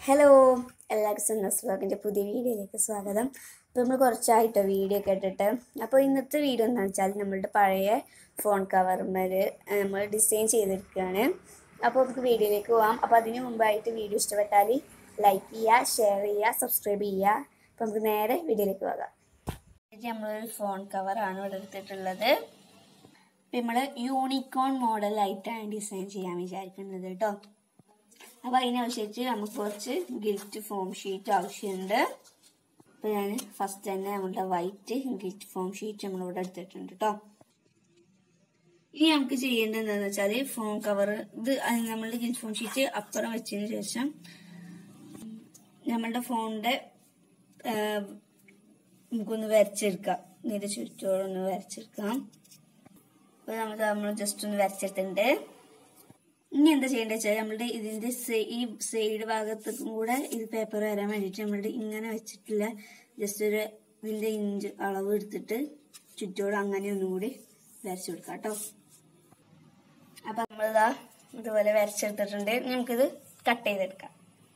hello എല്ലാവർക്കും സന്നസ് വ്ലോഗിൻ്റെ പുതിയ വീഡിയോയിലേക്ക് സ്വാഗതം അപ്പോൾ നമ്മൾ കുറച്ചായിട്ടോ വീഡിയോ ഒക്കെ ഇട്ടിട്ട് അപ്പോൾ ഇന്നത്തെ വീഡിയോ എന്താണെന്ന് വെച്ചാൽ നമ്മളുടെ പഴയ ഫോൺ കവറുമ്മൽ നമ്മൾ ഡിസൈൻ ചെയ്തെടുക്കുകയാണ് അപ്പോൾ നമുക്ക് വീഡിയോയിലേക്ക് പോകാം അപ്പോൾ അതിന് മുമ്പായിട്ട് വീഡിയോ ഇഷ്ടപ്പെട്ടാൽ ലൈക്ക് ചെയ്യുക ഷെയർ ചെയ്യുക സബ്സ്ക്രൈബ് ചെയ്യുക അപ്പോൾ നമുക്ക് നേരെ വീഡിയോയിലേക്ക് പോകാം ഇത് നമ്മളൊരു ഫോൺ കവറാണ് ഇവിടെ എടുത്തിട്ടുള്ളത് ഇപ്പം നമ്മൾ യൂണിക്കോൺ മോഡലായിട്ടാണ് ഡിസൈൻ ചെയ്യാൻ വിചാരിക്കുന്നത് കേട്ടോ അപ്പോൾ അതിനനുസരിച്ച് നമുക്ക് കുറച്ച് ഗിൽറ്റ് ഫോം ഷീറ്റ് ആവശ്യമുണ്ട് അപ്പോൾ ഞാൻ ഫസ്റ്റ് തന്നെ നമ്മളുടെ വൈറ്റ് ഗിൽറ്റ് ഫോം ഷീറ്റ് നമ്മളിവിടെ എടുത്തിട്ടുണ്ട് കേട്ടോ ഇനി നമുക്ക് ചെയ്യേണ്ടത് എന്താണെന്ന് വെച്ചാൽ ഫോൺ കവർ ഇത് നമ്മളുടെ ഗിൽറ്റ് ഫോം ഷീറ്റ് അപ്പുറം വെച്ചതിന് ശേഷം നമ്മളുടെ ഫോണിന്റെ നമുക്കൊന്ന് വരച്ചെടുക്കാം ഇതിന്റെ ചുറ്റോടൊന്ന് വരച്ചെടുക്കാം അപ്പോൾ നമ്മൾ നമ്മൾ ജസ്റ്റ് ഒന്ന് വരച്ചെടുത്തിട്ടുണ്ട് ഇനി എന്താ ചെയ്യേണ്ടത് വെച്ചാൽ നമ്മളുടെ ഇതിന്റെ ഈ സൈഡ് ഭാഗത്ത് കൂടെ ഇത് പേപ്പർ വരാൻ വേണ്ടിയിട്ട് നമ്മളുടെ ഇങ്ങനെ വെച്ചിട്ടില്ല ജസ്റ്റ് ഒരു ഇതിന്റെ ഇഞ്ച് അളവ് എടുത്തിട്ട് ചുറ്റോട് അങ്ങനെ ഒന്നും കൂടി വരച്ചു കൊടുക്കാം കേട്ടോ അപ്പൊ നമ്മളിതാ ഇതുപോലെ വരച്ചെടുത്തിട്ടുണ്ട് നമുക്കിത് കട്ട് ചെയ്തെടുക്കാം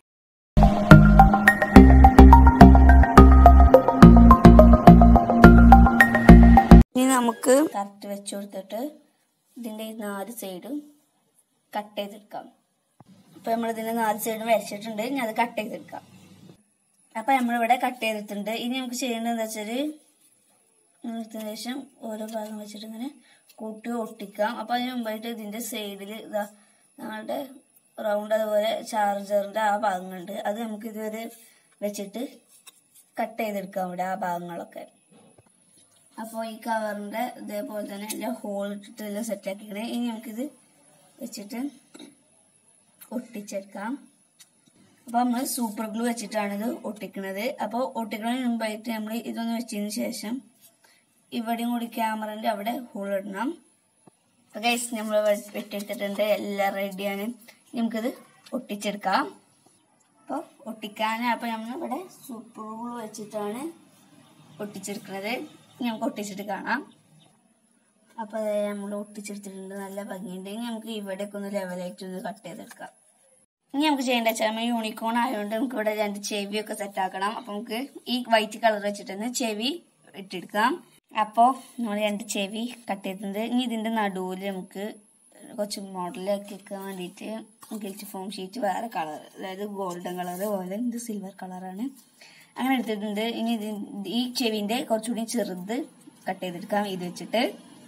ഇനി നമുക്ക് കറക്റ്റ് വെച്ചു കൊടുത്തിട്ട് ഇതിന്റെ ഈ നാല് സൈഡും കട്ട് ചെയ്തെടുക്കാം അപ്പൊ നമ്മൾ ഇതിന്റെ നാല് സൈഡും വരച്ചിട്ടുണ്ട് ഇനി അത് കട്ട് ചെയ്തെടുക്കാം അപ്പൊ നമ്മളിവിടെ കട്ട് ചെയ്തിട്ടുണ്ട് ഇനി നമുക്ക് ചെയ്യേണ്ടത് എന്താ വെച്ചാല് നിർത്തിയതിനു ശേഷം ഓരോ ഭാഗം വെച്ചിട്ട് ഇങ്ങനെ കൂട്ടി ഒട്ടിക്കാം അപ്പൊ അതിന് മുമ്പായിട്ട് ഇതിന്റെ സൈഡിൽ ഇതാ ഞങ്ങളുടെ റൗണ്ട് അതുപോലെ ചാർജറിന്റെ ആ ഭാഗങ്ങളുണ്ട് അത് നമുക്ക് ഇതുവരെ വെച്ചിട്ട് കട്ട് ചെയ്തെടുക്കാം ഇവിടെ ആ ഭാഗങ്ങളൊക്കെ അപ്പോൾ ഈ കവറിന്റെ ഇതേപോലെ തന്നെ എല്ലാം ഹോൾ ഇട്ടിട്ട് എല്ലാം സെറ്റ് ആക്കിക്കണേ ഇനി നമുക്കിത് വെച്ചിട്ട് ഒട്ടിച്ചെടുക്കാം അപ്പോൾ നമ്മൾ സൂപ്പർ ഗ്ലൂ വെച്ചിട്ടാണ് ഇത് ഒട്ടിക്കുന്നത് അപ്പോൾ ഒട്ടിക്കുന്നതിന് മുമ്പായിട്ട് നമ്മൾ ഇതൊന്ന് വെച്ചതിന് ശേഷം ഇവിടെയും കൂടി ക്യാമറന്റെ അവിടെ ഹോൾ ഇടണം അപ്പോൾ ഗൈസ് നമ്മൾ വെട്ടിയെടുത്തിട്ടുണ്ട് എല്ലാം റെഡിയാണ് നമുക്കിത് ഒട്ടിച്ചെടുക്കാം അപ്പോൾ ഒട്ടിക്കാൻ അപ്പോൾ നമ്മൾ ഇവിടെ സൂപ്പർ ഗ്ലൂ വെച്ചിട്ടാണ് ഒട്ടിച്ചെടുക്കുന്നത് നമുക്ക് ഒട്ടിച്ചിട്ട് കാണാം അപ്പൊ അത് നമ്മൾ ഒട്ടിച്ചെടുത്തിട്ടുണ്ട് നല്ല ഭംഗിയുണ്ട് ഇനി നമുക്ക് ഇവിടേക്ക് ഒന്ന് ലെവലായിട്ട് ഒന്ന് കട്ട് ചെയ്തെടുക്കാം ഇനി നമുക്ക് ചെയ്യേണ്ട വെച്ചാൽ നമ്മൾ യൂണിക്കോൺ ആയതുകൊണ്ട് നമുക്ക് ഇവിടെ രണ്ട് ചെവിയൊക്കെ സെറ്റ് ആക്കണം അപ്പൊ നമുക്ക് ഈ വൈറ്റ് കളർ വെച്ചിട്ട് ചെവി ഇട്ടെടുക്കാം അപ്പോൾ നമ്മൾ രണ്ട് ചെവി കട്ട് ചെയ്തിട്ടുണ്ട് ഇനി ഇതിന്റെ നടുവിൽ നമുക്ക് കുറച്ച് മോഡലാക്കി വെക്കാൻ വേണ്ടിയിട്ട് ഗിൽറ്റ് ഫോം ഷീറ്റ് വേറെ കളർ അതായത് ഗോൾഡൻ കളർ പോലെ ഇത് സിൽവർ കളറാണ് അങ്ങനെ എടുത്തിട്ടുണ്ട് ഇനി ഇത് ഈ ചെവിന്റെ കുറച്ചുകൂടി ചെറുത് കട്ട് ചെയ്തെടുക്കാം ഇത് വെച്ചിട്ട്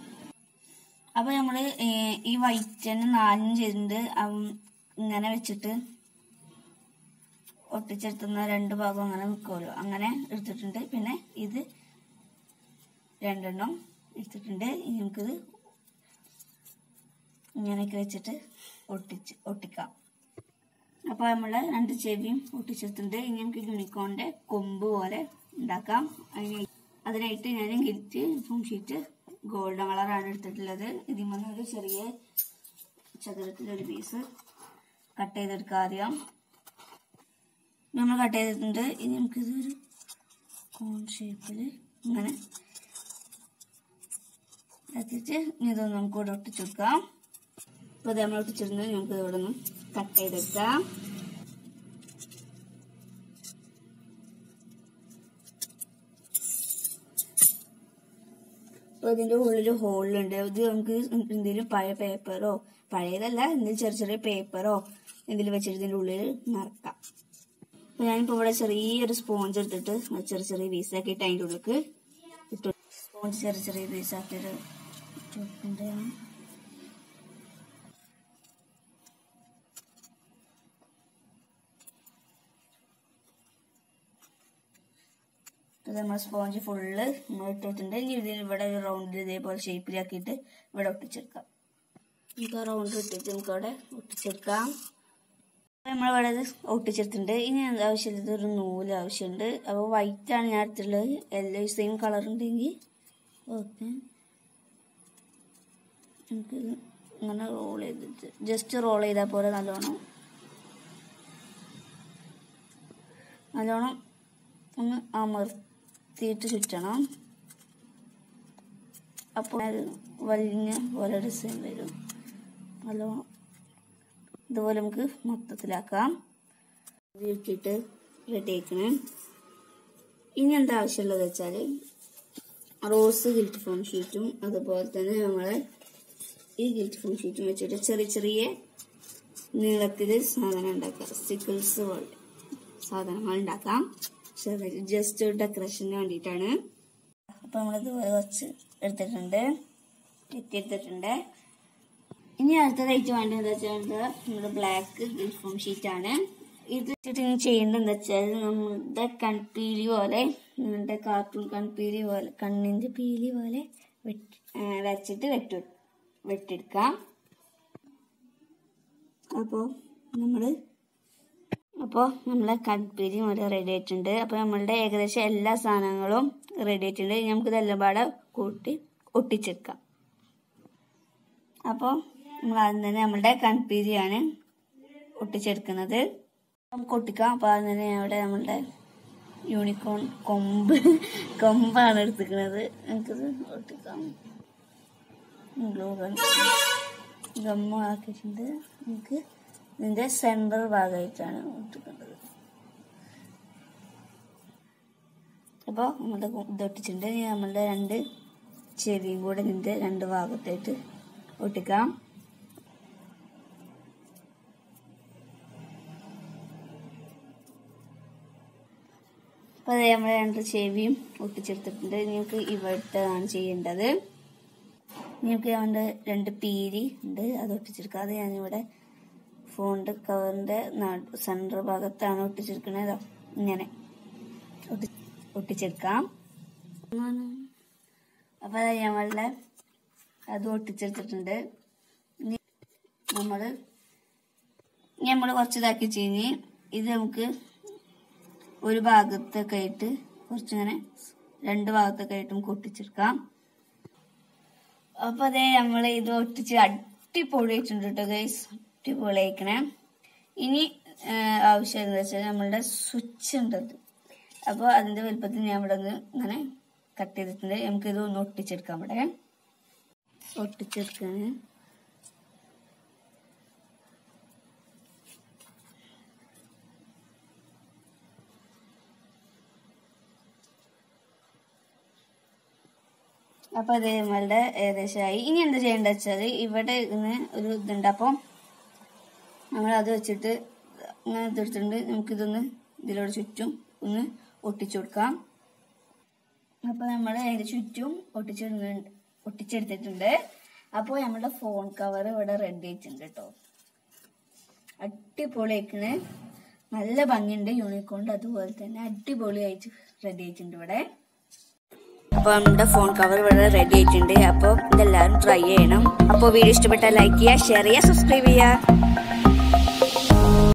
അപ്പൊ നമ്മള് ഈ വൈറ്റ് തന്നെ നാലും ചെയ്തിട്ടുണ്ട് ഇങ്ങനെ വെച്ചിട്ട് ഒട്ടിച്ചെടുത്തുന്ന രണ്ട് ഭാഗം അങ്ങനെ നിൽക്കുമല്ലോ അങ്ങനെ എടുത്തിട്ടുണ്ട് പിന്നെ ഇത് രണ്ടെണ്ണം എടുത്തിട്ടുണ്ട് ഇനി നമുക്കിത് ഇങ്ങനെയൊക്കെ വെച്ചിട്ട് ഒട്ടിച്ച് ഒട്ടിക്കാം അപ്പോൾ നമ്മൾ രണ്ട് ചെവിയും ഒട്ടിച്ചെടുത്തിട്ടുണ്ട് ഇനി നമുക്ക് യൂണിക്കോണിന്റെ കൊമ്പ് പോലെ ഉണ്ടാക്കാം അതിന് അതിനായിട്ട് ഞാൻ ഗിൽറ്റ് ഫോം ഷീറ്റ് ഗോൾഡൻ കളറാണ് എടുത്തിട്ടുള്ളത് ഇതിൽ ഒരു ചെറിയ ചതുരത്തിലൊരു പീസ് കട്ട് ചെയ്തെടുക്കാം ആദ്യം നമ്മൾ കട്ട് ചെയ്തിട്ടുണ്ട് ഇനി നമുക്കിതൊരു കോൺ ഷേപ്പിൽ ഇങ്ങനെ എത്തിച്ച് ഇതൊന്ന് നമുക്ക് ഇവിടെ ഒട്ടിച്ചു കൊടുക്കാം അപ്പോൾ ഇത് നമ്മൾ ഒട്ടിച്ചിരുന്നത് നമുക്ക് ഇവിടെ നിന്ന് കട്ട് ചെയ്തെടുക്കാം അപ്പോൾ ഇതിൻ്റെ ഉള്ളിൽ ഹോളുണ്ട് ഇത് നമുക്ക് എന്തെങ്കിലും പഴയ പേപ്പറോ പഴയതല്ല എന്തെങ്കിലും ചെറിയ ചെറിയ പേപ്പറോ എന്തെങ്കിലും വെച്ചിട്ട് ഇതിൻ്റെ ഉള്ളിൽ നിറക്കാം അപ്പോൾ ഞാനിപ്പോൾ ഇവിടെ ചെറിയൊരു സ്പോഞ്ച് എടുത്തിട്ട് ചെറിയ ചെറിയ പീസാക്കിയിട്ട് അതിൻ്റെ ഉള്ളിലേക്ക് ഇട്ടു സ്പോഞ്ച് ചെറിയ ചെറിയ പീസാക്കിയിട്ട് ഇട്ടിട്ടുണ്ട് ഇത് നമ്മൾ സ്പോഞ്ച് ഫുള്ള് നമ്മൾ ഇട്ടിട്ടുണ്ട് ഇനി ഇതിൽ ഇവിടെ ഒരു റൗണ്ടിൽ ഇതേപോലെ ഷേപ്പിലാക്കിയിട്ട് ഇവിടെ ഒട്ടിച്ചെടുക്കാം നമുക്ക് ആ റൗണ്ട് ഇട്ടിട്ട് നമുക്ക് അവിടെ ഒട്ടിച്ചെടുക്കാം നമ്മളിവിടെ ഇത് ഒട്ടിച്ചെടുത്തിട്ടുണ്ട് ഇനി എന്താ ആവശ്യമില്ല ഇതൊരു നൂല് ആവശ്യമുണ്ട് അപ്പോൾ വൈറ്റ് ആണ് ഞാൻ എടുത്തിട്ടുള്ളത് എല്ലാ സെയിം കളർ ഉണ്ടെങ്കിൽ ഓക്കെ നമുക്ക് ഇങ്ങനെ റോൾ ചെയ്തിട്ട് ജസ്റ്റ് റോൾ ചെയ്താൽ പോലെ നല്ലോണം നല്ലോണം ഒന്ന് അമർത്തിയിട്ട് ചുറ്റണം അപ്പോൾ അത് വലിഞ്ഞ പോലെ ഡിസൈൻ വരും നല്ലോണം ഇതുപോലെ നമുക്ക് മൊത്തത്തിലാക്കാം ഇട്ടിട്ട് റെഡി ആക്കണം ഇനി എന്താ ആവശ്യമുള്ളത് വെച്ചാൽ റോസ് ഗിൽറ്റ് ഫോം ഷീറ്റും അതുപോലെ തന്നെ നമ്മളെ ഈ ഗിൽറ്റ് ഫോം ഷീറ്റും വെച്ചിട്ട് ചെറിയ ചെറിയ നീളത്തിൽ സാധനം ഉണ്ടാക്കാം സ്റ്റിക്കിൾസ് പോലെ സാധനങ്ങൾ ഉണ്ടാക്കാം ചെറുതായിട്ട് ജസ്റ്റ് ഡെക്കറേഷന് വേണ്ടിയിട്ടാണ് അപ്പൊ നമ്മളിത് കുറച്ച് എടുത്തിട്ടുണ്ട് എത്തിയെടുത്തിട്ടുണ്ട് ഇനി അടുത്തതായിട്ട് വേണ്ടത് എന്താ വെച്ചാൽ നമ്മുടെ ബ്ലാക്ക് ഗിൽറ്റ് ഫോം ഷീറ്റ് ആണ് ഇത് വെച്ചിട്ട് ഇനി ചെയ്യേണ്ടത് എന്താ വെച്ചാൽ നമ്മുടെ കൺപീലി പോലെ നമ്മുടെ കാർട്ടൂൺ കൺപീലി പോലെ കണ്ണിന്റെ പീലി പോലെ വെട്ടി ആ, വരച്ചിട്ട് വെട്ടി വെട്ടിയെടുക്കാം അപ്പോൾ നമ്മൾ അപ്പോൾ നമ്മളെ കൺപീലി ഇവിടെ റെഡി ആയിട്ടുണ്ട് അപ്പോൾ നമ്മളുടെ ഏകദേശം എല്ലാ സാധനങ്ങളും റെഡി ആയിട്ടുണ്ട് ഇനി നമുക്ക് ഇതെല്ലാം പാടെ കൂട്ടി ഒട്ടിച്ചെടുക്കാം അപ്പോൾ നമ്മൾ ആദ്യം തന്നെ നമ്മളുടെ കൺപീലിയാണ് ഒട്ടിച്ചെടുക്കുന്നത് നമുക്ക് ഒട്ടിക്കാം അപ്പോൾ ആദ്യം തന്നെ അവിടെ നമ്മളുടെ യൂണിക്കോൺ കൊമ്പ് കൊമ്പാണ് എടുത്തിരിക്കുന്നത് നമുക്കിത് ഒട്ടിക്കാം ഗ്ലൂ ഗൺ ഗമ്മ ആക്കിയിട്ടുണ്ട് നമുക്ക് ഇതിന്റെ സെൻട്രൽ ഭാഗമായിട്ടാണ് ഒട്ടിക്കേണ്ടത് അപ്പോൾ നമ്മുടെ ഇത് ഒട്ടിച്ചിട്ടുണ്ട് ഇനി നമ്മളുടെ രണ്ട് ചെവിയും കൂടെ ഇതിന്റെ രണ്ട് ഭാഗത്തായിട്ട് ഒട്ടിക്കാം അപ്പോൾ അത് നമ്മൾ രണ്ട് ചെവിയും ഒട്ടിച്ചെടുത്തിട്ടുണ്ട് നിങ്ങൾക്ക് ഇവിടുത്തതാണ് ചെയ്യേണ്ടത് നിങ്ങൾക്ക് നമ്മുടെ രണ്ട് പീലി ഉണ്ട് അത് ഒട്ടിച്ചെടുക്കാം അത് ഞാനിവിടെ ഫോണിന്റെ കവറിന്റെ സെൻറ്റർ ഭാഗത്താണ് ഒട്ടിച്ചെടുക്കുന്നത് ഇങ്ങനെ ഒട്ടി ഒട്ടിച്ചെടുക്കാം അപ്പൊ അത് നമ്മളുടെ അത് ഒട്ടിച്ചെടുത്തിട്ടുണ്ട് ഇനി നമ്മൾ നമ്മൾ കുറച്ച് ഇതാക്കി കഴിഞ്ഞ് ഇത് നമുക്ക് ഒരു ഭാഗത്തൊക്കെ ആയിട്ട് കുറച്ചിങ്ങനെ രണ്ട് ഭാഗത്തൊക്കെ ആയിട്ട് നമുക്ക് ഒട്ടിച്ചെടുക്കാം അപ്പൊ അതെ നമ്മൾ ഇത് ഒട്ടിച്ച് അടിപൊളിയായിട്ടുണ്ട് കേട്ടോ ഗൈസ് അടിപൊളിയായിക്കണേ ഇനി ആ, ആവശ്യം എന്താ വെച്ചാൽ നമ്മളുടെ സ്വിച്ച് ഉണ്ടത് അപ്പോൾ അതിന്റെ വലുപ്പത്തിൽ ഞാൻ ഇവിടെ ഒന്ന് ഇങ്ങനെ കട്ട് ചെയ്തിട്ടുണ്ട് നമുക്ക് ഇത് ഒന്ന് ഒട്ടിച്ചെടുക്കാം ഇവിടെ ഒട്ടിച്ചെടുക്കാണ് അപ്പൊ ഇത് നമ്മളുടെ ഏകദേശമായി ഇനി എന്താ ചെയ്യേണ്ടത് വെച്ചാൽ ഇവിടെ ഇങ്ങനെ ഒരു ഇതുണ്ട് അപ്പം നമ്മൾ അത് വെച്ചിട്ട് ഇങ്ങനെ ഇതെടുത്തിട്ടുണ്ട് നമുക്കിതൊന്ന് ഇതിലൂടെ ചുറ്റും ഒന്ന് ഒട്ടിച്ചു കൊടുക്കാം അപ്പൊ നമ്മൾ അതിന്റെ ചുറ്റും ഒട്ടിച്ചെടുക്കുന്നുണ്ട് ഒട്ടിച്ചെടുത്തിട്ടുണ്ട് അപ്പോൾ നമ്മുടെ ഫോൺ കവർ ഇവിടെ റെഡി ആയിട്ടുണ്ട് കേട്ടോ അടിപൊളിയായിക്കണ് നല്ല ഭംഗിയുണ്ട് യൂണിക്കോണ്ട് അതുപോലെ തന്നെ അടിപൊളിയായിട്ട് റെഡി ആയിട്ടുണ്ട് ഇവിടെ അപ്പോൾ നമ്മുടെ ഫോൺ കവർ ഇവിടെ റെഡി ആയിട്ടുണ്ട് അപ്പോൾ ഇതെല്ലാവരും ട്രൈ ചെയ്യണം അപ്പോൾ വീഡിയോ ഇഷ്ടപ്പെട്ടാൽ ലൈക്ക് ചെയ്യുക ഷെയർ ചെയ്യുക സബ്സ്ക്രൈബ് ചെയ്യുക